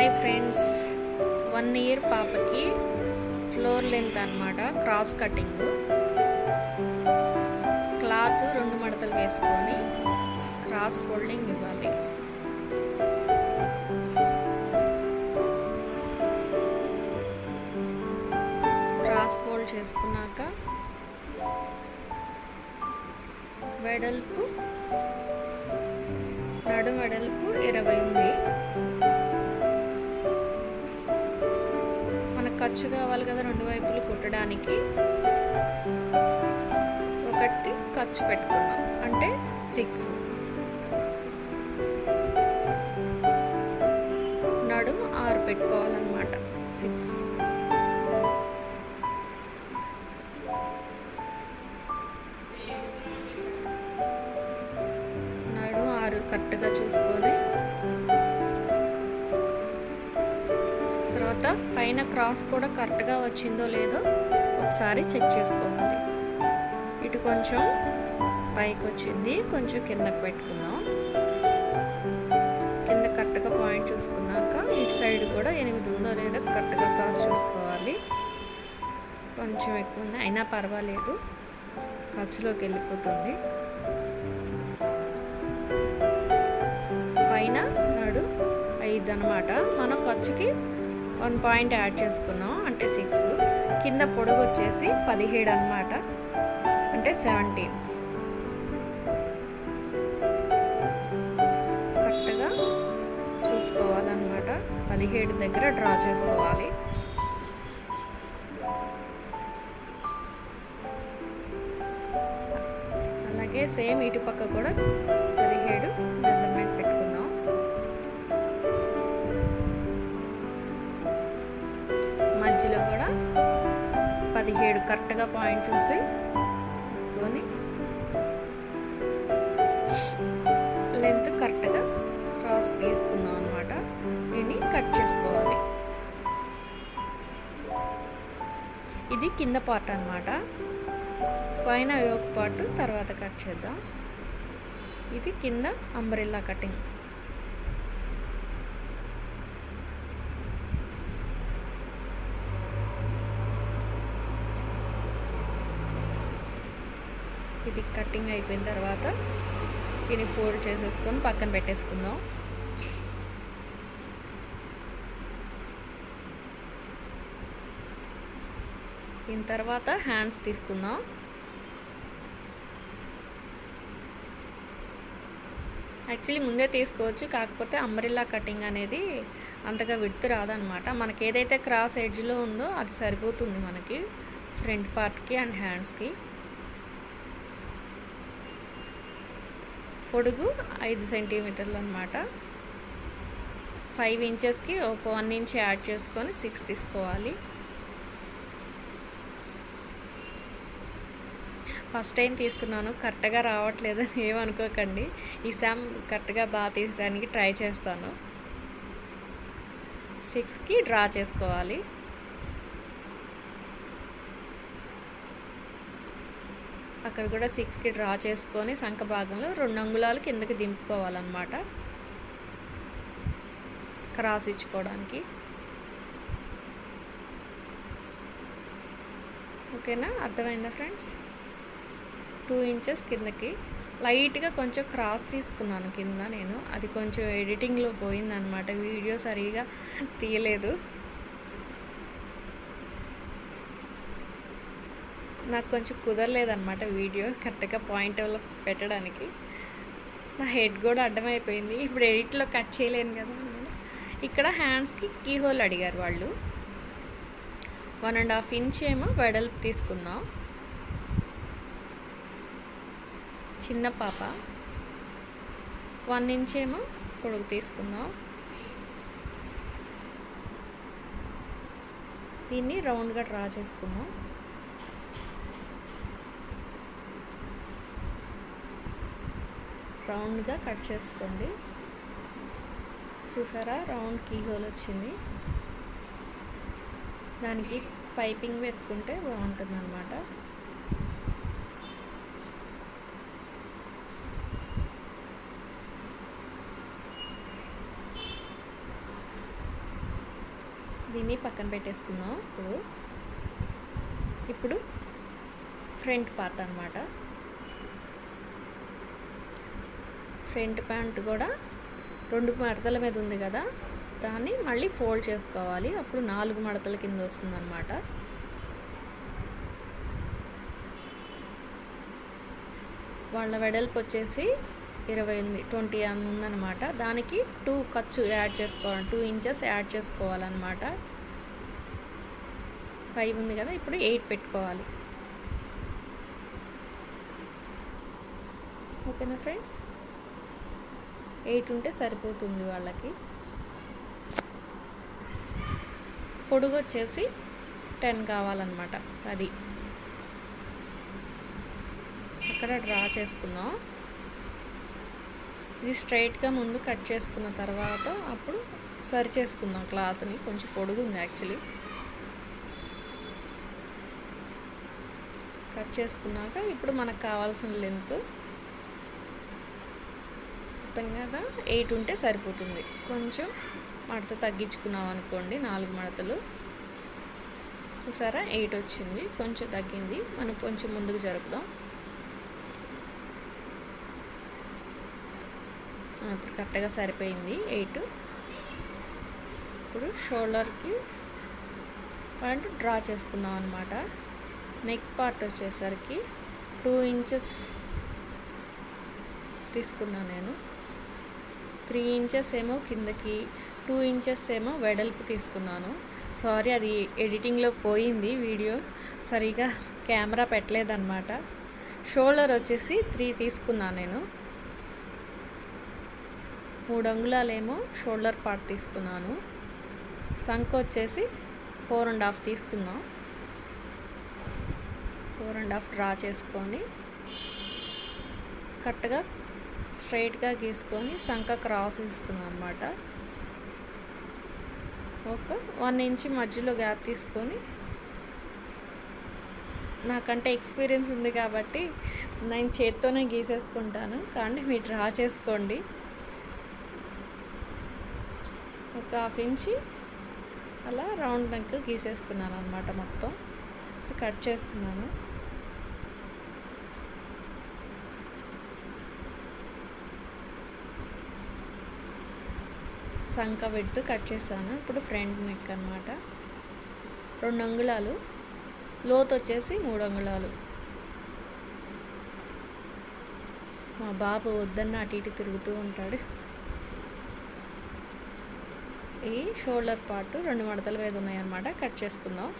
hi friends one year పాపకి floor length అన్నమాట cross cutting cloth రెండు మడతలు వేసుకొని క్రాస్ ఫోల్డింగ్ ఇవ్వాలి క్రాస్ ఫోల్డ్ చేసుకున్నాక వెడల్పు నడు వెడల్పు ఇరవై ఉంది మనకు ఖర్చు కావాలి కదా రెండు వైపులు కుట్టడానికి ఒకటి ఖర్చు పెట్టుకుందాం అంటే సిక్స్ నడు ఆరు పెట్టుకోవాలన్నమాట సిక్స్ నడు ఆరు కరెక్ట్గా చూసుకొని తర్వాత పైన క్రాస్ కూడా కరెక్ట్గా వచ్చిందో లేదో ఒకసారి చెక్ చేసుకోవాలి ఇటు కొంచెం పైకి వచ్చింది కొంచెం కిందకి పెట్టుకుందాం కింద కరెక్ట్గా పాయింట్ చూసుకున్నాక ఇటు సైడ్ కూడా ఎనిమిది ఉందో లేదో కరెక్ట్గా క్రాస్ చూసుకోవాలి కొంచెం ఎక్కువ ఉంది అయినా పర్వాలేదు ఖర్చులోకి వెళ్ళిపోతుంది పైన నడు ఐదు అనమాట మనం ఖర్చుకి వన్ పాయింట్ యాడ్ చేసుకున్నాం అంటే సిక్స్ కింద పొడుగు వచ్చేసి పదిహేడు అనమాట అంటే సెవెంటీన్ కరెక్ట్గా చూసుకోవాలన్నమాట పదిహేడు దగ్గర డ్రా చేసుకోవాలి అలాగే సేమ్ ఇటు పక్క కూడా పదిహేడు మెజర్మెంట్ పెట్టుకుందాం మధ్యలో కూడా పదిహేడు కరెక్ట్గా పాయింట్ చూసి తీసుకొని లెంత్ కరెక్ట్గా క్రాస్ గీసుకుందాం అనమాట దీన్ని కట్ చేసుకోవాలి ఇది కింద పార్ట్ అనమాట పైన యోక్ పార్ట్ తర్వాత కట్ చేద్దాం ఇది కింద అంబ్రెల్లా కటింగ్ ఇది కటింగ్ అయిపోయిన తర్వాత దీన్ని ఫోల్డ్ చేసేసుకొని పక్కన పెట్టేసుకుందాం దీని తర్వాత హ్యాండ్స్ తీసుకుందాం యాక్చువల్లీ ముందే తీసుకోవచ్చు కాకపోతే అంబ్రిల్లా కటింగ్ అనేది అంతగా విడుతు రాదనమాట మనకి ఏదైతే క్రాస్ ఎడ్జ్లో ఉందో అది సరిపోతుంది మనకి ఫ్రంట్ పార్ట్కి అండ్ హ్యాండ్స్కి పొడుగు ఐదు సెంటీమీటర్లు అనమాట ఫైవ్ ఇంచెస్కి ఒక వన్ ఇంచ్ యాడ్ చేసుకొని సిక్స్ తీసుకోవాలి ఫస్ట్ టైం తీస్తున్నాను కరెక్ట్గా రావట్లేదని ఏమనుకోకండి ఈ శామ్ కరెక్ట్గా బాగా తీసడానికి ట్రై చేస్తాను సిక్స్కి డ్రా చేసుకోవాలి అక్కడ కూడా సిక్స్కి డ్రా చేసుకొని సంఖ భాగంలో రెండు అంగుళాలు కిందకి దింపుకోవాలన్నమాట క్రాస్ ఇచ్చుకోవడానికి ఓకేనా అర్థమైందా ఫ్రెండ్స్ టూ ఇంచెస్ కిందకి లైట్గా కొంచెం క్రాస్ తీసుకున్నాను కింద నేను అది కొంచెం ఎడిటింగ్లో పోయిందనమాట వీడియో సరిగా తీయలేదు నాకు కొంచెం కుదరలేదన్నమాట వీడియో కరెక్ట్గా పాయింట్ పెట్టడానికి నా హెడ్ కూడా అడ్డమైపోయింది ఇప్పుడు ఎడిట్లో కట్ చేయలేను కదా ఇక్కడ హ్యాండ్స్కి కీ హోల్ అడిగారు వాళ్ళు వన్ అండ్ హాఫ్ ఇంచ్ ఏమో వెడల్పు తీసుకుందాం చిన్న పాప వన్ ఇంచ్ ఏమో పొడుగు తీసుకుందాం దీన్ని రౌండ్గా డ్రా చేసుకుందాం రౌండ్గా కట్ చేసుకోండి చూసారా రౌండ్ కీ హోల్ వచ్చింది దానికి పైపింగ్ వేసుకుంటే బాగుంటుంది అనమాట దీన్ని పక్కన పెట్టేసుకుందాం ఇప్పుడు ఇప్పుడు ఫ్రంట్ పార్ట్ అనమాట ఫ్రంట్ ప్యాంట్ కూడా రెండు మడతల మీద ఉంది కదా దాన్ని మళ్ళీ ఫోల్డ్ చేసుకోవాలి అప్పుడు నాలుగు మడతల కింద వస్తుందన్నమాట వాళ్ళ వెడల్పు వచ్చేసి ఇరవై ఎనిమిది ట్వంటీ ఉందన్నమాట దానికి టూ ఖర్చు యాడ్ చేసుకోవాలి టూ ఇంచెస్ యాడ్ చేసుకోవాలన్నమాట ఫైవ్ ఉంది కదా ఇప్పుడు ఎయిట్ పెట్టుకోవాలి ఓకేనా ఫ్రెండ్స్ ఎయిట్ ఉంటే సరిపోతుంది వాళ్ళకి పొడుగు వచ్చేసి టెన్ కావాలన్నమాట అది అక్కడ డ్రా చేసుకుందాం ఇది స్ట్రైట్గా ముందు కట్ చేసుకున్న తర్వాత అప్పుడు సరి చేసుకుందాం క్లాత్ని కొంచెం పొడుగు ఉంది యాక్చువల్లీ కట్ చేసుకున్నాక ఇప్పుడు మనకు కావాల్సిన లెంత్ మొత్తం కదా ఎయిట్ ఉంటే సరిపోతుంది కొంచెం మడత తగ్గించుకున్నాం అనుకోండి నాలుగు మడతలు చూసారా ఎయిట్ వచ్చింది కొంచెం తగ్గింది మనం కొంచెం ముందుకు జరుపుదాం ఇప్పుడు కరెక్ట్గా సరిపోయింది ఎయిట్ ఇప్పుడు షోల్డర్కి పాయింట్ డ్రా చేసుకుందాం అనమాట నెక్ పార్ట్ వచ్చేసరికి టూ ఇంచెస్ తీసుకున్నాను నేను త్రీ ఇంచెస్ ఏమో కిందకి టూ ఇంచెస్ ఏమో వెడల్పు తీసుకున్నాను సారీ అది ఎడిటింగ్లో పోయింది వీడియో సరిగా కెమెరా పెట్టలేదన్నమాట షోల్డర్ వచ్చేసి త్రీ తీసుకున్నాను నేను మూడు అంగుళాలేమో షోల్డర్ పార్ట్ తీసుకున్నాను సంఖ వచ్చేసి ఫోర్ అండ్ హాఫ్ తీసుకుందాం ఫోర్ అండ్ హాఫ్ డ్రా చేసుకొని కరెక్ట్గా స్ట్రైట్గా గీసుకొని సంఖ క్రాస్ ఇస్తున్నాం అనమాట ఒక వన్ ఇంచ్ మధ్యలో గ్యాప్ తీసుకొని నాకంటే ఎక్స్పీరియన్స్ ఉంది కాబట్టి నేను చేత్తోనే గీసేసుకుంటాను కానీ మీరు డ్రా చేసుకోండి ఒక హాఫ్ ఇంచి అలా రౌండ్ నెక్ గీసేసుకున్నాను అనమాట మొత్తం కట్ చేస్తున్నాను సంక పెడుతూ కట్ చేశాను ఇప్పుడు ఫ్రంట్ నెక్ అనమాట రెండు అంగుళాలు లోతు వచ్చేసి మూడు అంగుళాలు మా బాబు వద్దన్న అటు ఇటు తిరుగుతూ ఉంటాడు ఈ షోల్డర్ పార్ట్ రెండు మడతల మీద ఉన్నాయన్నమాట కట్ చేసుకుందాం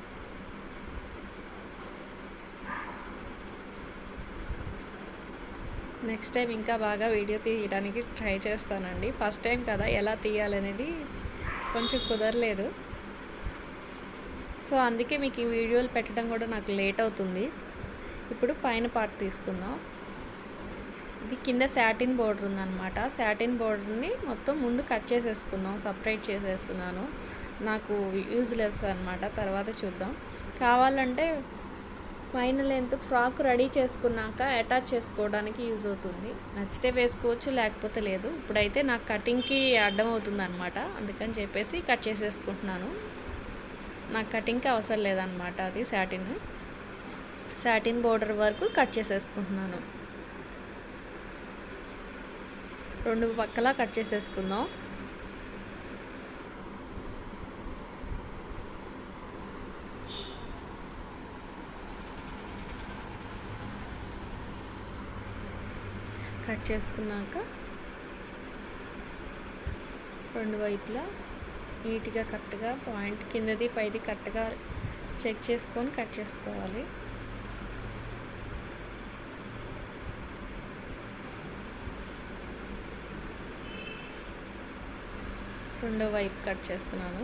నెక్స్ట్ టైం ఇంకా బాగా వీడియో తీయడానికి ట్రై చేస్తానండి ఫస్ట్ టైం కదా ఎలా తీయాలనేది కొంచెం కుదరలేదు సో అందుకే మీకు ఈ వీడియోలు పెట్టడం కూడా నాకు లేట్ అవుతుంది ఇప్పుడు పైన పార్ట్ తీసుకుందాం ఇది కింద శాటిన్ బోర్డర్ ఉందన్నమాట శాటిన్ బోర్డర్ని మొత్తం ముందు కట్ చేసేసుకుందాం సపరేట్ చేసేస్తున్నాను నాకు యూజ్లెస్ అనమాట తర్వాత చూద్దాం కావాలంటే పైన లెంత్ ఫ్రాక్ రెడీ చేసుకున్నాక అటాచ్ చేసుకోవడానికి యూజ్ అవుతుంది నచ్చితే వేసుకోవచ్చు లేకపోతే లేదు ఇప్పుడైతే నాకు కటింగ్కి అడ్డం అవుతుంది అనమాట అందుకని చెప్పేసి కట్ చేసేసుకుంటున్నాను నాకు కటింగ్కి అవసరం లేదనమాట అది శాటిన్ శాటిన్ బోర్డర్ వరకు కట్ చేసేసుకుంటున్నాను రెండు పక్కలా కట్ చేసేసుకుందాం కట్ చేసుకున్నాక రెండు వైపులా నీట్గా కరెక్ట్గా పాయింట్ కిందది పైది కరెక్ట్గా చెక్ చేసుకొని కట్ చేసుకోవాలి రెండో వైపు కట్ చేస్తున్నాను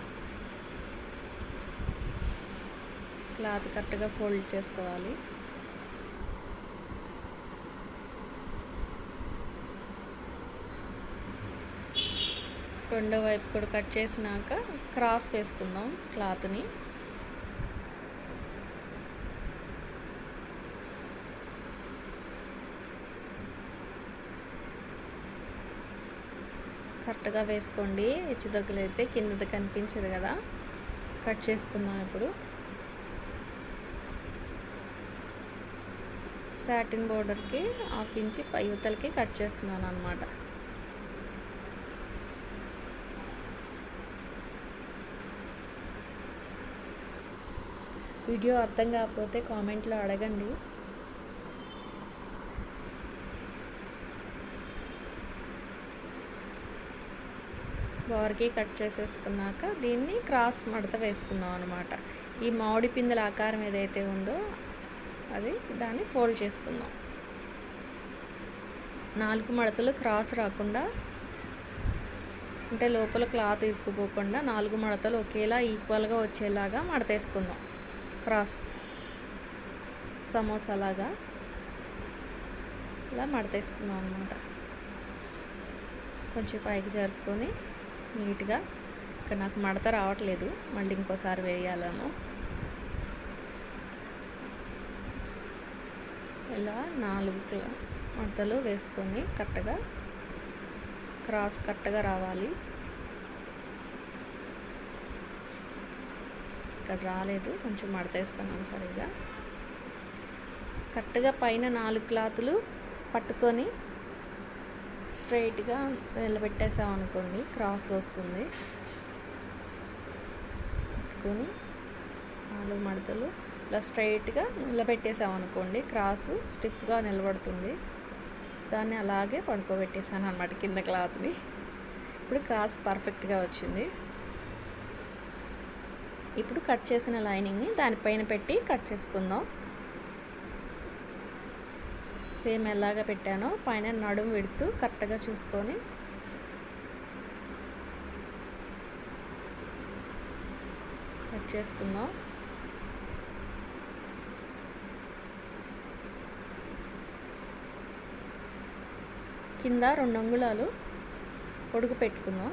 క్లాత్ కరెక్ట్గా ఫోల్డ్ చేసుకోవాలి రెండో వైపు కూడా కట్ చేసినాక క్రాస్ వేసుకుందాం క్లాత్ని కరెక్ట్గా వేసుకోండి హెచ్చు దగ్గర అయితే కిందది కనిపించదు కదా కట్ చేసుకుందాం ఇప్పుడు సాటిన్ బోర్డర్కి హాఫ్ ఇంచి పై యువతలకి కట్ చేస్తున్నాను అనమాట వీడియో అర్థం కాకపోతే కామెంట్లో అడగండి బార్కి కట్ చేసేసుకున్నాక దీన్ని క్రాస్ మడత వేసుకుందాం అనమాట ఈ మామిడి పిందెల ఆకారం ఏదైతే ఉందో అది దాన్ని ఫోల్డ్ చేసుకుందాం నాలుగు మడతలు క్రాస్ రాకుండా అంటే లోపల క్లాత్ ఇరుక్కుపోకుండా నాలుగు మడతలు ఒకేలా ఈక్వల్గా వచ్చేలాగా మడతేసుకుందాం క్రాస్ సమోసాలాగా ఇలా మడతేసుకుందాం అనమాట కొంచెం పైకి జరుపుకొని నీట్గా ఇక్కడ నాకు మడత రావట్లేదు మళ్ళీ ఇంకోసారి వేయాలను ఇలా నాలుగు మడతలు వేసుకొని కరెక్ట్గా క్రాస్ కరెక్ట్గా రావాలి ఇక్కడ రాలేదు కొంచెం మడతేస్తున్నాను సరిగా కరెక్ట్గా పైన నాలుగు క్లాతులు పట్టుకొని స్ట్రైట్గా నిలబెట్టేసాం అనుకోండి క్రాస్ వస్తుంది పట్టుకొని నాలుగు మడతలు ఇలా స్ట్రైట్గా నిలబెట్టేసాం అనుకోండి క్రాస్ స్టిఫ్గా నిలబడుతుంది దాన్ని అలాగే పడుకోబెట్టేసాను అనమాట కింద క్లాత్ని ఇప్పుడు క్రాస్ పర్ఫెక్ట్గా వచ్చింది ఇప్పుడు కట్ చేసిన లైనింగ్ని దానిపైన పెట్టి కట్ చేసుకుందాం సేమ్ ఎలాగ పెట్టానో పైన నడుము పెడుతూ కరెక్ట్గా చూసుకొని కట్ చేసుకుందాం కింద రెండు అంగుళాలు పొడుగు పెట్టుకుందాం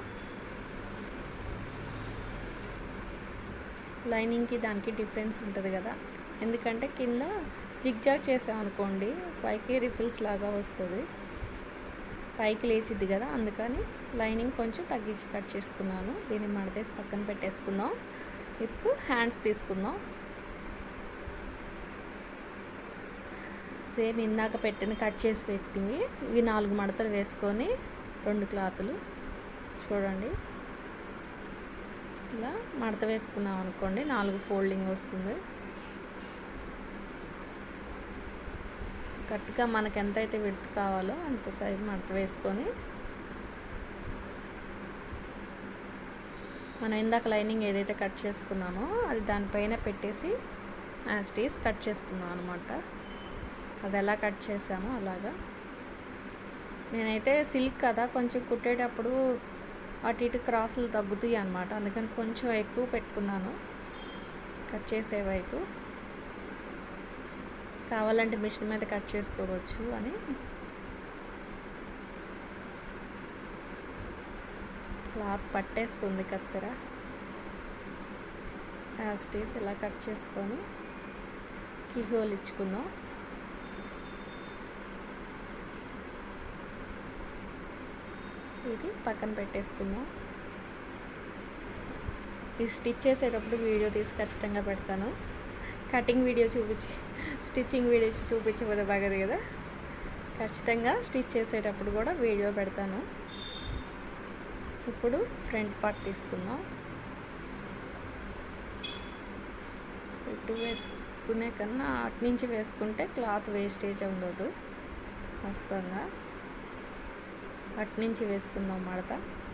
లైనింగ్కి దానికి డిఫరెన్స్ ఉంటుంది కదా ఎందుకంటే కింద జిగ్జాగ్ చేసామనుకోండి పైకి రిఫిల్స్ లాగా వస్తుంది పైకి లేచిద్ది కదా అందుకని లైనింగ్ కొంచెం తగ్గించి కట్ చేసుకున్నాను దీన్ని మడతేసి పక్కన పెట్టేసుకుందాం ఇప్పుడు హ్యాండ్స్ తీసుకుందాం సేమ్ ఇందాక పెట్టిన కట్ చేసి పెట్టినవి ఇవి నాలుగు మడతలు వేసుకొని రెండు క్లాతులు చూడండి ఇలా మడత వేసుకున్నాం అనుకోండి నాలుగు ఫోల్డింగ్ వస్తుంది కరెక్ట్గా మనకి ఎంత అయితే విడత కావాలో అంత సైజ్ మడత వేసుకొని మనం ఇందాక లైనింగ్ ఏదైతే కట్ చేసుకున్నామో అది దానిపైన పెట్టేసి యాస్టీస్ కట్ చేసుకున్నాం అనమాట అది ఎలా కట్ చేసామో అలాగా నేనైతే సిల్క్ కదా కొంచెం కుట్టేటప్పుడు అటు ఇటు క్రాసులు తగ్గుతాయి అనమాట అందుకని కొంచెం ఎక్కువ పెట్టుకున్నాను కట్ చేసే వైపు కావాలంటే మిషన్ మీద కట్ చేసుకోవచ్చు అని క్లాత్ పట్టేస్తుంది కత్తెర యాస్టీస్ ఇలా కట్ చేసుకొని కీహోల్ ఇచ్చుకుందాం ఇది పక్కన పెట్టేసుకుందాం ఈ స్టిచ్ చేసేటప్పుడు వీడియో తీసి ఖచ్చితంగా పెడతాను కటింగ్ వీడియో చూపించి స్టిచ్చింగ్ వీడియో చూపించబోతే బాగదు కదా ఖచ్చితంగా స్టిచ్ చేసేటప్పుడు కూడా వీడియో పెడతాను ఇప్పుడు ఫ్రంట్ పార్ట్ తీసుకుందాం ఇటు వేసుకునే కన్నా అటు నుంచి వేసుకుంటే క్లాత్ వేస్టేజ్ ఉండదు వాస్తవంగా అటు నుంచి వేసుకుందాం మడత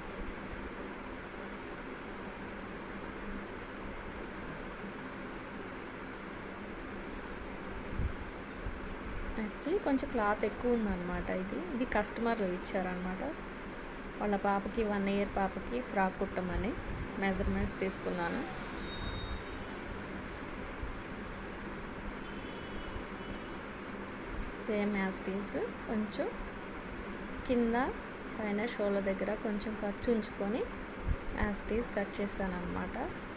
యాక్చువల్లీ కొంచెం క్లాత్ ఎక్కువ ఉందన్నమాట ఇది ఇది కస్టమర్ ఇచ్చారనమాట వాళ్ళ పాపకి వన్ ఇయర్ పాపకి ఫ్రాక్ కుట్టమని మెజర్మెంట్స్ తీసుకున్నాను సేమ్ యాస్టీస్ కొంచెం కింద పైన షోల దగ్గర కొంచెం ఖర్చు ఉంచుకొని యాస్టీస్ కట్ చేశాను అనమాట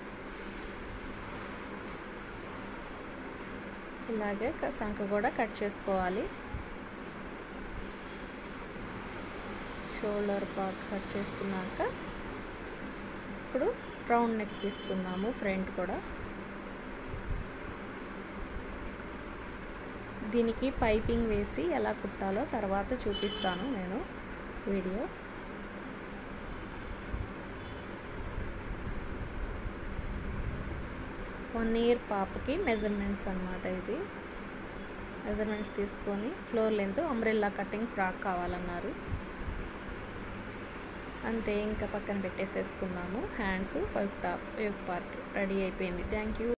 ఇలాగే సంఖ కూడా కట్ చేసుకోవాలి షోల్డర్ పార్ట్ కట్ చేసుకున్నాక ఇప్పుడు రౌండ్ నెక్ తీసుకుందాము ఫ్రంట్ కూడా దీనికి పైపింగ్ వేసి ఎలా కుట్టాలో తర్వాత చూపిస్తాను నేను వీడియో వన్ ఇయర్ పాపకి మెజర్మెంట్స్ అనమాట ఇది మెజర్మెంట్స్ తీసుకొని floor length umbrella cutting frock కావాలన్నారు అంతే ఇంకా పక్కన పెట్టేసేసుకున్నాము hands work top yoke part ready అయిపోయింది థ్యాంక్ యూ